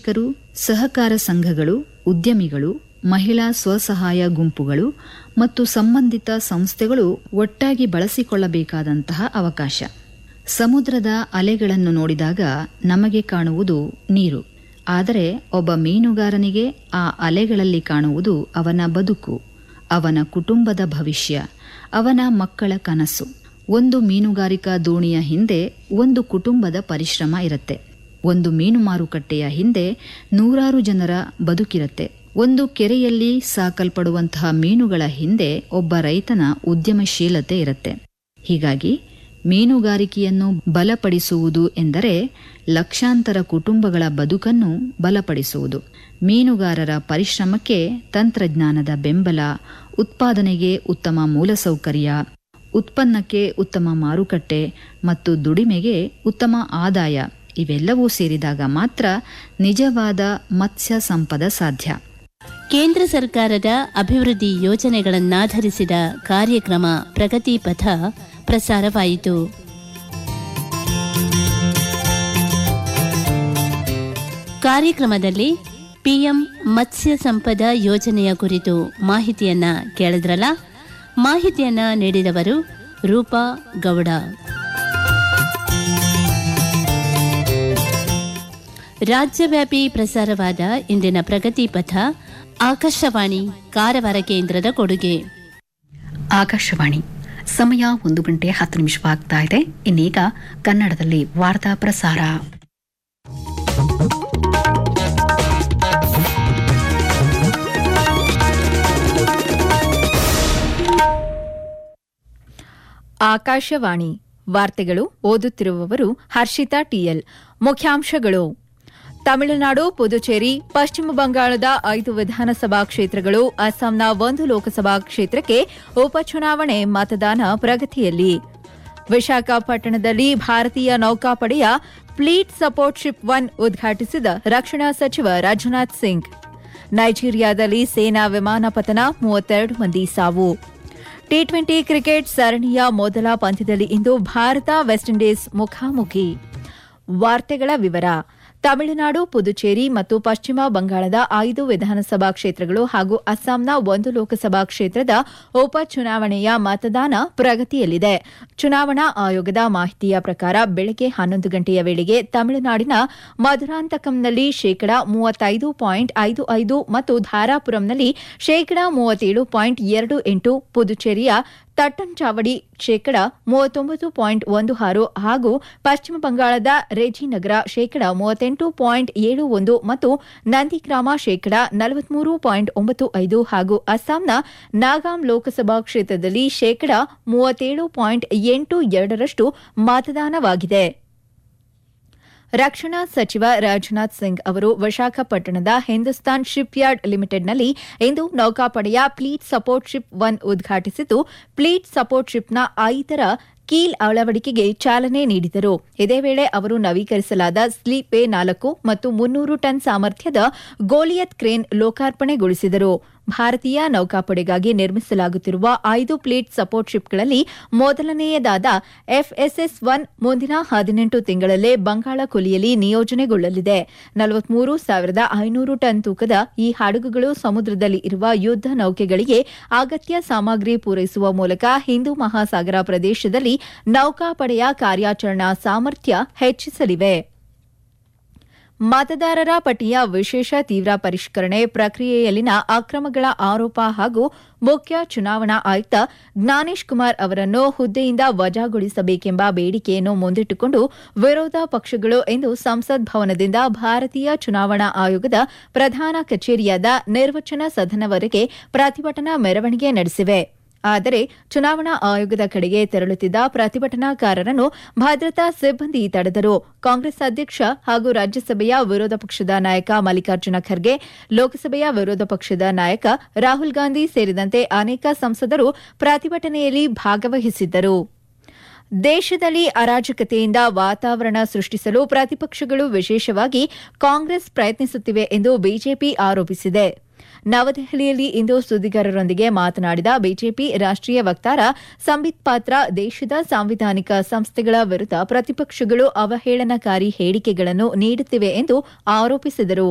ಕೃಷಿಕರು ಸಹಕಾರ ಸಂಘಗಳು ಉದ್ಯಮಿಗಳು ಮಹಿಳಾ ಸ್ವಸಹಾಯ ಗುಂಪುಗಳು ಮತ್ತು ಸಂಬಂಧಿತ ಸಂಸ್ಥೆಗಳು ಒಟ್ಟಾಗಿ ಬಳಸಿಕೊಳ್ಳಬೇಕಾದಂತಹ ಅವಕಾಶ ಸಮುದ್ರದ ಅಲೆಗಳನ್ನು ನೋಡಿದಾಗ ನಮಗೆ ಕಾಣುವುದು ನೀರು ಆದರೆ ಒಬ್ಬ ಮೀನುಗಾರನಿಗೆ ಆ ಅಲೆಗಳಲ್ಲಿ ಕಾಣುವುದು ಅವನ ಬದುಕು ಅವನ ಕುಟುಂಬದ ಭವಿಷ್ಯ ಅವನ ಮಕ್ಕಳ ಕನಸು ಒಂದು ಮೀನುಗಾರಿಕಾ ದೋಣಿಯ ಹಿಂದೆ ಒಂದು ಕುಟುಂಬದ ಪರಿಶ್ರಮ ಇರುತ್ತೆ ಒಂದು ಮೀನು ಮಾರುಕಟ್ಟೆಯ ಹಿಂದೆ ನೂರಾರು ಜನರ ಬದುಕಿರುತ್ತೆ ಒಂದು ಕೆರೆಯಲ್ಲಿ ಸಾಕಲ್ಪಡುವಂತಹ ಮೀನುಗಳ ಹಿಂದೆ ಒಬ್ಬ ರೈತನ ಉದ್ಯಮಶೀಲತೆ ಇರುತ್ತೆ ಹೀಗಾಗಿ ಮೀನುಗಾರಿಕೆಯನ್ನು ಬಲಪಡಿಸುವುದು ಎಂದರೆ ಲಕ್ಷಾಂತರ ಕುಟುಂಬಗಳ ಬದುಕನ್ನು ಬಲಪಡಿಸುವುದು ಮೀನುಗಾರರ ಪರಿಶ್ರಮಕ್ಕೆ ತಂತ್ರಜ್ಞಾನದ ಬೆಂಬಲ ಉತ್ಪಾದನೆಗೆ ಉತ್ತಮ ಮೂಲಸೌಕರ್ಯ ಉತ್ಪನ್ನಕ್ಕೆ ಉತ್ತಮ ಮಾರುಕಟ್ಟೆ ಮತ್ತು ದುಡಿಮೆಗೆ ಉತ್ತಮ ಆದಾಯ ಇವೆಲ್ಲವೂ ಸೇರಿದಾಗ ಮಾತ್ರ ನಿಜವಾದ ಮತ್ಸ್ಯ ಸಂಪದ ಸಾಧ್ಯ ಕೇಂದ್ರ ಸರ್ಕಾರದ ಅಭಿವೃದ್ಧಿ ಯೋಜನೆಗಳನ್ನಾಧರಿಸಿದ ಕಾರ್ಯಕ್ರಮ ಪ್ರಗತಿ ಪಥ ಪ್ರಸಾರವಾಯಿತು ಕಾರ್ಯಕ್ರಮದಲ್ಲಿ ಪಿಎಂ ಮತ್ಸ್ಯ ಸಂಪದ ಯೋಜನೆಯ ಕುರಿತು ಮಾಹಿತಿಯನ್ನ ಕೇಳಿದ್ರಲ್ಲ ಮಾಹಿತಿಯನ್ನ ನೀಡಿದವರು ರೂಪಾ ಗೌಡ ರಾಜ್ಯವ್ಯಾಪಿ ಪ್ರಸಾರವಾದ ಇಂದಿನ ಪ್ರಗತಿ ಪಥ ಆಕಾಶವಾಣಿ ಕಾರವಾರ ಕೇಂದ್ರದ ಕೊಡುಗೆ ಆಕಾಶವಾಣಿ ಸಮಯ ಒಂದು ಗಂಟೆ ಹತ್ತು ನಿಮಿಷವಾಗ್ತಾ ಇದೆ ಇನ್ನೀಗ ಕನ್ನಡದಲ್ಲಿ ವಾರ್ತಾ ಪ್ರಸಾರ ಆಕಾಶವಾಣಿ ವಾರ್ತೆಗಳು ಓದುತ್ತಿರುವವರು ಹರ್ಷಿತಾ ಟಿಎಲ್ ಮುಖ್ಯಾಂಶಗಳು ತಮಿಳುನಾಡು ಪುದುಚೇರಿ ಪಶ್ಚಿಮ ಬಂಗಾಳದ ಐದು ವಿಧಾನಸಭಾ ಕ್ಷೇತ್ರಗಳು ಅಸ್ಸಾಂನ ಒಂದು ಲೋಕಸಭಾ ಕ್ಷೇತ್ರಕ್ಕೆ ಉಪಚುನಾವಣೆ ಮತದಾನ ಪ್ರಗತಿಯಲ್ಲಿ ವಿಶಾಖಪಟ್ಟಣದಲ್ಲಿ ಭಾರತೀಯ ನೌಕಾಪಡೆಯ ಫ್ಲೀಟ್ ಸಪೋರ್ಟ್ ಶಿಪ್ ಒನ್ ಉದ್ಘಾಟಿಸಿದ ರಕ್ಷಣಾ ಸಚಿವ ರಾಜನಾಥ್ ಸಿಂಗ್ ನೈಜೀರಿಯಾದಲ್ಲಿ ಸೇನಾ ವಿಮಾನ ಪತನ ಮೂವತ್ತೆರಡು ಮಂದಿ ಸಾವು ಟಿ ಟ್ವೆಂಟಿ ಕ್ರಿಕೆಟ್ ಸರಣಿಯ ಮೊದಲ ಪಂದ್ಯದಲ್ಲಿ ಇಂದು ಭಾರತ ವೆಸ್ಟ್ ಇಂಡೀಸ್ ಮುಖಾಮುಖಿ ವಾರ್ತೆಗಳ ವಿವರ ತಮಿಳುನಾಡು ಪುದುಚೇರಿ ಮತ್ತು ಪಶ್ಚಿಮ ಬಂಗಾಳದ ಐದು ವಿಧಾನಸಭಾ ಕ್ಷೇತ್ರಗಳು ಹಾಗೂ ಅಸ್ಸಾಂನ ಒಂದು ಲೋಕಸಭಾ ಕ್ಷೇತ್ರದ ಉಪಚುನಾವಣೆಯ ಮತದಾನ ಪ್ರಗತಿಯಲ್ಲಿದೆ ಚುನಾವಣಾ ಆಯೋಗದ ಮಾಹಿತಿಯ ಪ್ರಕಾರ ಬೆಳಗ್ಗೆ ಹನ್ನೊಂದು ಗಂಟೆಯ ವೇಳೆಗೆ ತಮಿಳುನಾಡಿನ ಮಧುರಾಂತಕಂನಲ್ಲಿ ಶೇಕಡಾ ಮೂವತ್ತೈದು ಪಾಯಿಂಟ್ ಐದು ಐದು ಮತ್ತು ಧಾರಾಪುರಂನಲ್ಲಿ ಶೇಕಡಾ ಮೂವತ್ತೇಳು ಪಾಯಿಂಟ್ ಎರಡು ಎಂಟು ಪುದುಚೇರಿಯ ತಟ್ಟಂಚಾವಡಿ ಶೇಕಡ ಮೂವತ್ತೊಂಬತ್ತು ಪಾಯಿಂಟ್ ಒಂದು ಆರು ಹಾಗೂ ಪಶ್ಚಿಮ ಬಂಗಾಳದ ರೆಜಿನಗರ ಶೇಕಡ ಮೂವತ್ತೆಂಟು ಪಾಯಿಂಟ್ ಏಳು ಒಂದು ಮತ್ತು ನಂದಿಗ್ರಾಮ ಶೇಕಡ ನಲವತ್ಮೂರು ಪಾಯಿಂಟ್ ಒಂಬತ್ತು ಐದು ಹಾಗೂ ಅಸ್ಸಾಂನ ನಾಗಾಂ ಲೋಕಸಭಾ ಕ್ಷೇತ್ರದಲ್ಲಿ ಶೇಕಡ ಮೂವತ್ತೇಳು ಪಾಯಿಂಟ್ ಎಂಟು ಎರಡರಷ್ಟು ಮತದಾನವಾಗಿದೆ ರಕ್ಷಣಾ ಸಚಿವ ರಾಜನಾಥ್ ಸಿಂಗ್ ಅವರು ವಿಶಾಖಪಟ್ಟಣದ ಹಿಂದೂಸ್ತಾನ್ ಶಿಪ್ ಯಾರ್ಡ್ ಲಿಮಿಟೆಡ್ನಲ್ಲಿ ಇಂದು ನೌಕಾಪಡೆಯ ಫ್ಲೀಟ್ ಸಪೋರ್ಟ್ ಶಿಪ್ ಒನ್ ಉದ್ಘಾಟಿಸಿದ್ದು ಫ್ಲೀಟ್ ಸಪೋರ್ಟ್ ಶಿಪ್ನ ಐದರ ಕೀಲ್ ಅಳವಡಿಕೆಗೆ ಚಾಲನೆ ನೀಡಿದರು ಇದೇ ವೇಳೆ ಅವರು ನವೀಕರಿಸಲಾದ ಸ್ಲೀಪ್ ಎ ನಾಲ್ಕು ಮತ್ತು ಮುನ್ನೂರು ಟನ್ ಸಾಮರ್ಥ್ಯದ ಗೋಲಿಯತ್ ಕ್ರೇನ್ ಲೋಕಾರ್ಪಣೆಗೊಳಿಸಿದರು ಭಾರತೀಯ ನೌಕಾಪಡೆಗಾಗಿ ನಿರ್ಮಿಸಲಾಗುತ್ತಿರುವ ಐದು ಪ್ಲೇಟ್ ಸಪೋರ್ಟ್ ಶಿಪ್ಗಳಲ್ಲಿ ಮೊದಲನೆಯದಾದ ಎಫ್ಎಸ್ಎಸ್ ಒನ್ ಮುಂದಿನ ಹದಿನೆಂಟು ತಿಂಗಳಲ್ಲೇ ಬಂಗಾಳ ಕೊಲ್ಲಿಯಲ್ಲಿ ನಿಯೋಜನೆಗೊಳ್ಳಲಿದೆ ನಲವತ್ಮೂರು ಸಾವಿರದ ಐನೂರು ಟನ್ ತೂಕದ ಈ ಹಡಗುಗಳು ಸಮುದ್ರದಲ್ಲಿ ಇರುವ ಯುದ್ದ ನೌಕೆಗಳಿಗೆ ಅಗತ್ಯ ಸಾಮಗ್ರಿ ಪೂರೈಸುವ ಮೂಲಕ ಹಿಂದೂ ಮಹಾಸಾಗರ ಪ್ರದೇಶದಲ್ಲಿ ನೌಕಾಪಡೆಯ ಕಾರ್ಯಾಚರಣಾ ಸಾಮರ್ಥ್ಯ ಹೆಚ್ಚಿಸಲಿವೆ ಮತದಾರರ ಪಟ್ಟಿಯ ವಿಶೇಷ ತೀವ್ರ ಪರಿಷ್ಕರಣೆ ಪ್ರಕ್ರಿಯೆಯಲ್ಲಿನ ಅಕ್ರಮಗಳ ಆರೋಪ ಹಾಗೂ ಮುಖ್ಯ ಚುನಾವಣಾ ಆಯುಕ್ತ ಜ್ಞಾನೇಶ್ ಕುಮಾರ್ ಅವರನ್ನು ಹುದ್ದೆಯಿಂದ ವಜಾಗೊಳಿಸಬೇಕೆಂಬ ಬೇಡಿಕೆಯನ್ನು ಮುಂದಿಟ್ಟುಕೊಂಡು ವಿರೋಧ ಪಕ್ಷಗಳು ಇಂದು ಸಂಸತ್ ಭವನದಿಂದ ಭಾರತೀಯ ಚುನಾವಣಾ ಆಯೋಗದ ಪ್ರಧಾನ ಕಚೇರಿಯಾದ ನಿರ್ವಚನ ಸದನವರೆಗೆ ಪ್ರತಿಭಟನಾ ಮೆರವಣಿಗೆ ನಡೆಸಿವೆ ಆದರೆ ಚುನಾವಣಾ ಆಯೋಗದ ಕಡೆಗೆ ತೆರಳುತ್ತಿದ್ದ ಪ್ರತಿಭಟನಾಕಾರರನ್ನು ಭದ್ರತಾ ಸಿಬ್ಬಂದಿ ತಡೆದರು ಕಾಂಗ್ರೆಸ್ ಅಧ್ಯಕ್ಷ ಹಾಗೂ ರಾಜ್ಯಸಭೆಯ ವಿರೋಧ ಪಕ್ಷದ ನಾಯಕ ಮಲ್ಲಿಕಾರ್ಜುನ ಖರ್ಗೆ ಲೋಕಸಭೆಯ ವಿರೋಧ ಪಕ್ಷದ ನಾಯಕ ರಾಹುಲ್ ಗಾಂಧಿ ಸೇರಿದಂತೆ ಅನೇಕ ಸಂಸದರು ಪ್ರತಿಭಟನೆಯಲ್ಲಿ ಭಾಗವಹಿಸಿದ್ದರು ದೇಶದಲ್ಲಿ ಅರಾಜಕತೆಯಿಂದ ವಾತಾವರಣ ಸೃಷ್ಟಿಸಲು ಪ್ರತಿಪಕ್ಷಗಳು ವಿಶೇಷವಾಗಿ ಕಾಂಗ್ರೆಸ್ ಪ್ರಯತ್ನಿಸುತ್ತಿವೆ ಎಂದು ಬಿಜೆಪಿ ಆರೋಪಿಸಿದೆ ನವದೆಹಲಿಯಲ್ಲಿ ಇಂದು ಸುದ್ದಿಗಾರರೊಂದಿಗೆ ಮಾತನಾಡಿದ ಬಿಜೆಪಿ ರಾಷ್ಟೀಯ ವಕ್ತಾರ ಸಂಬಿತ್ ಪಾತ್ರ ದೇಶದ ಸಾಂವಿಧಾನಿಕ ಸಂಸ್ಥೆಗಳ ವಿರುದ್ಧ ಪ್ರತಿಪಕ್ಷಗಳು ಅವಹೇಳನಕಾರಿ ಹೇಳಿಕೆಗಳನ್ನು ನೀಡುತ್ತಿವೆ ಎಂದು ಆರೋಪಿಸಿದರು